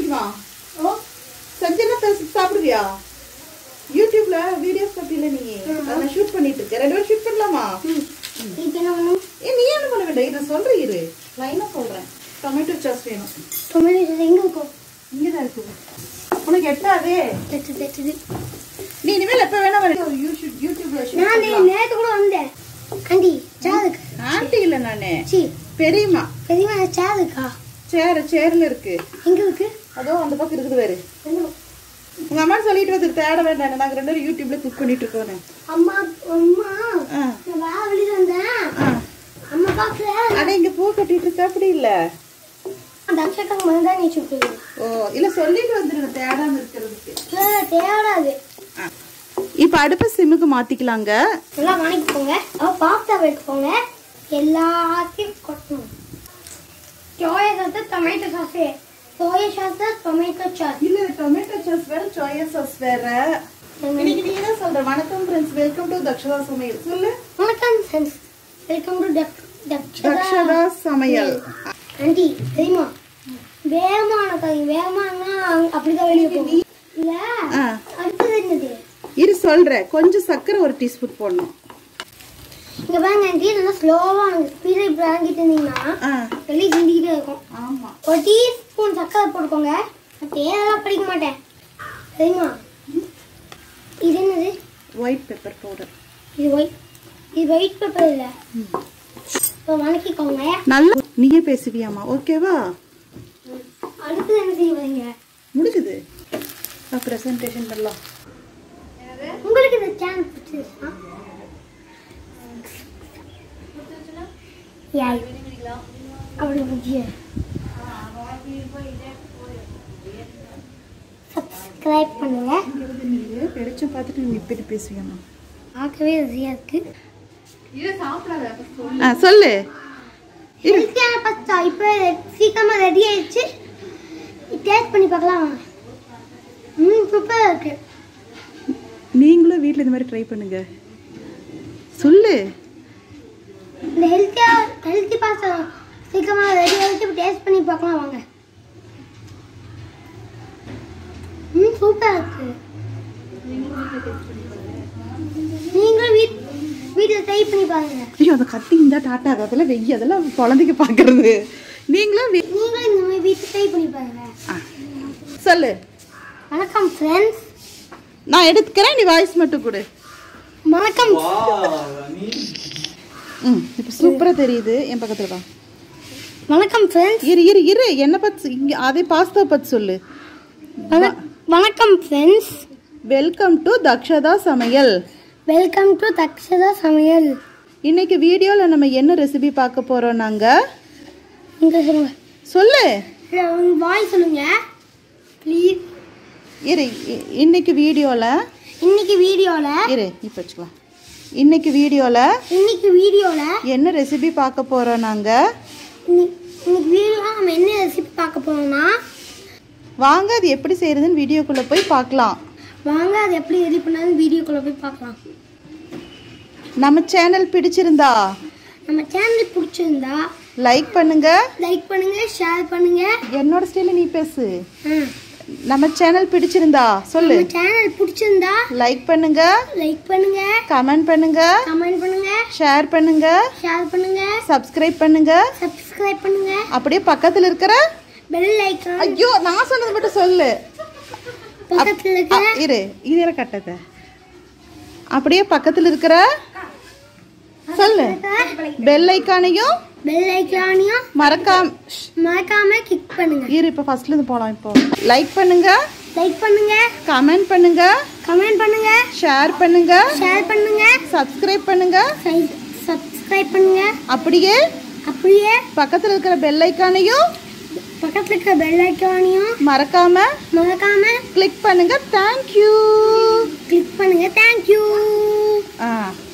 பிடிக்குமா ஓ செஞ்செல்லாம் பேசி சாப்பிடுவியா யூடியூப்ல வீடியோஸ் பத்தியில நீ நான் ஷூட் பண்ணிட்டு இருக்க ரெண்டு பேரும் ஷூட் பண்ணலாமா இப்போ என்ன பண்ணணும் ஏ நீ என்ன பண்ண வேண்டாம் இதை சொல்றேன் இரு லைனா சொல்றேன் டொமேட்டோ சாஸ் வேணும் டொமேட்டோ சாஸ் எங்கே இருக்கும் இங்கதான் இருக்குது உனக்கு எட்டாதே தெச்சு தெச்சுது நீ இனிமேல் எப்ப வேணா வர யூடியூப் யூடியூப்ல shoot நான் பண்ணலாம். நேற்று கூட வந்தேன் ஆண்டி சாதுக்கு ஆண்டி இல்ல நானு சி பெரியம்மா பெரியமா சாதுக்கா சேர் சேர்ல இருக்கு எங்கே இருக்கு அதோ அந்த பக்கம் இருக்குது வேறு உங்க அம்மா சொல்லிட்டு வந்து தேட வேண்டாம் நாங்க ரெண்டு பேரும் யூடியூப்ல குக் பண்ணிட்டு இருக்கோம் அம்மா அம்மா ஆ, நான் வேற வெளியில வந்தேன் ஆ. அம்மா பார்க்கல அட இங்க பூ கட்டிட்டு இருக்க அப்படி இல்ல தக்ஷக்காங்க மருந்தா நீ சுட்டுது ஓ இல்ல சொல்லிட்டு வந்துருங்க தேடாம இருக்கிறதுக்கு தேடாது இப்ப அடுப்ப சிம்முக்கு மாத்திக்கலாங்க நல்லா வணக்கிக்கோங்க அப்புறம் பாஸ்தா எடுத்துக்கோங்க எல்லாத்தையும் கொட்டணும் soya sauce tomato sauce soya sauce tomato sauce இல்ல டொமேட்டோ சாஸ் வேற சோயா சாஸ் வேற இன்னைக்கு நீ என்ன சொல்ற வணக்கம் ஃப்ரெண்ட்ஸ் வெல்கம் டு தக்ஷதா சமையல் சொல்லு வணக்கம் friends welcome to Dakshata Dakshata சமையல் ஆண்டி தெரியுமா வேகமான கதை வேகமானா அப்படிதான் வெளியே போகும் இல்ல ஆ. அடுத்தது என்னது இரு சொல்றேன் கொஞ்சம் சர்க்கரை ஒரு டீஸ்பூன் போடணும் இங்க பாருங்க ஆண்டி நல்லா ஸ்லோவா ஸ்பீடா இப்படி இறங்கிட்டு இருந்தீங்கன்னா ஆ, வெளியே சிந்திக்கிட்டே இருக்கும் ஆமா ஒரு டீஸ்பூன் சக்கரை போட்டுக்கோங்க நான் தேவையெல்லாம் படிக்க மாட்டேன் சரிம்மா இது என்னது ஒயிட் பெப்பர் பவுடர் இது ஒயிட் இது ஒயிட் பேப்பர் இல்லை இப்போ வணக்கிக்கோங்க நல்லா நீயே பேசுவியாமா ஓகேவா அடுத்தது என்ன செய்ய வரீங்க முடிக்குது ப்ரெசன்டேஷன் பண்ணலாம் உங்களுக்கு இந்த சேனல் பிடிச்சிருச்சா யாய் அப்படி பிடிச்சி சப்ஸ்கிரைப் பண்ணுங்க பெருச்சும் பார்த்துட்டு நீ இப்படி பேசுவியாமா பார்க்கவே ருசியா இருக்கு ஆ சொல்லு ஹெல்த்தியான பஸ்தா இப்போ சீக்கிரமா ரெடி ஆயிடுச்சு டேஸ்ட் பண்ணி பார்க்கலாம் வாங்க. ம் சூப்பராக இருக்கு நீங்களும் வீட்டில் இந்த மாதிரி ட்ரை பண்ணுங்க சொல்லு இந்த ஹெல்த்தியா ஹெல்த்தி பாஸ்தா சீக்கிரமா ரெடி ஆயிடுச்சு இப்போ டேஸ்ட் பண்ணி பார்க்கலாம் வாங்க ம் சூப்பராக இருக்கு நீங்களும் வீட் வீட்டில் ட்ரை பண்ணி பாருங்க ஐயோ அந்த கத்தி இந்த டாட்டா அதெல்லாம் வெய்ய அதெல்லாம் குழந்தைக்கு பார்க்கறது நீங்களும் வீ- நீங்களும் இந்த மாதிரி வீட்டில் ட்ரை பண்ணி பாருங்க ஆ. சொல்லு வணக்கம் ஃப்ரெண்ட்ஸ் நான் எடுத்துக்கிறேன் நீ வாய்ஸ் மட்டும் கொடு வணக்கம் ம் இப்போ சூப்பராக தெரியுது என் பக்கத்தில் வா வணக்கம் ஃப்ரெண்ட்ஸ் இரு இரு இரு என்ன பத்தி இங்கே அதே பாஸ்தா பற்றி சொல்லு வணக்கம் ஃப்ரெண்ட்ஸ் வெல்கம் டு தக்ஷதா சமையல் வெல்கம் டு தக்ஷதா சமையல் இன்னைக்கு வீடியோவில் நம்ம என்ன ரெசிபி பார்க்க போகிறோம் நாங்கள் இங்கே சொல்லுங்க சொல்லு இல்லை உங்கள் வாய் சொல்லுங்க ப்ளீஸ் இரு இ- இன்னைக்கு வீடியோவில் இன்னைக்கு வீடியோவில் இரு இப்போ வச்சுக்கலாம் இன்னைக்கு வீடியோவில் இன்னைக்கு வீடியோவில் என்ன ரெசிபி பார்க்க போகிறோம் நாங்கள் இன்னைக்கு வீடியோவில் நம்ம என்ன ரெசிபி பார்க்க போறோம்னா வாங்க அது எப்படி செய்கிறதுன்னு வீடியோக்குள்ளே போய் பார்க்கலாம் வாங்க அது எப்படி ரெடி பண்ணாலும் வீடியோக்குள்ளே போய் பார்க்கலாம் நம்ம சேனல் பிடிச்சிருந்தா நம்ம சேனல் பிடிச்சிருந்தா லைக் பண்ணுங்க லைக் பண்ணுங்க ஷேர் பண்ணுங்க என்னோட ஸ்டைலில் நீ பேசு ஆ. நம்ம சேனல் பிடிச்சிருந்தா சொல்லு நம்ம சேனல் பிடிச்சிருந்தா லைக் பண்ணுங்க லைக் பண்ணுங்க கமெண்ட் பண்ணுங்க கமெண்ட் பண்ணுங்க ஷேர் பண்ணுங்க ஷேர் பண்ணுங்க சப்ஸ்கிரைப் பண்ணுங்க சப்ஸ்கிரைப் பண்ணுங்க அப்படியே பக்கத்தில் இருக்கிற பெல் ஐக்கான் ஐயோ நான் சொன்னது மட்டும் சொல்லு பக்கத்தில் அ, இருக்கிற இரு இது கட்டத அப்படியே பக்கத்தில் இருக்கிற சொல்லு பெல் ஐக்கானையும் பெல் ஐக்கானையும் மறக்காம மறக்காம கிளிக் பண்ணுங்க இரு இப்போ ஃபர்ஸ்ட்ல இருந்து போலாம் இப்போ லைக் பண்ணுங்க லைக் பண்ணுங்க கமெண்ட் பண்ணுங்க கமெண்ட் பண்ணுங்க ஷேர் பண்ணுங்க ஷேர் பண்ணுங்க சப்ஸ்கிரைப் பண்ணுங்க சப்ஸ்கிரைப் பண்ணுங்க அப்படியே அப்படியே பக்கத்தில் இருக்கிற பெல் ஐக்கானையும் பக்கத்துல இருக்கிற பெல் ஐக்கானையும் மறக்காம மறக்காம கிளிக் பண்ணுங்க தேங்க்யூ கிளிக் பண்ணுங்க தேங்க்யூ ஆ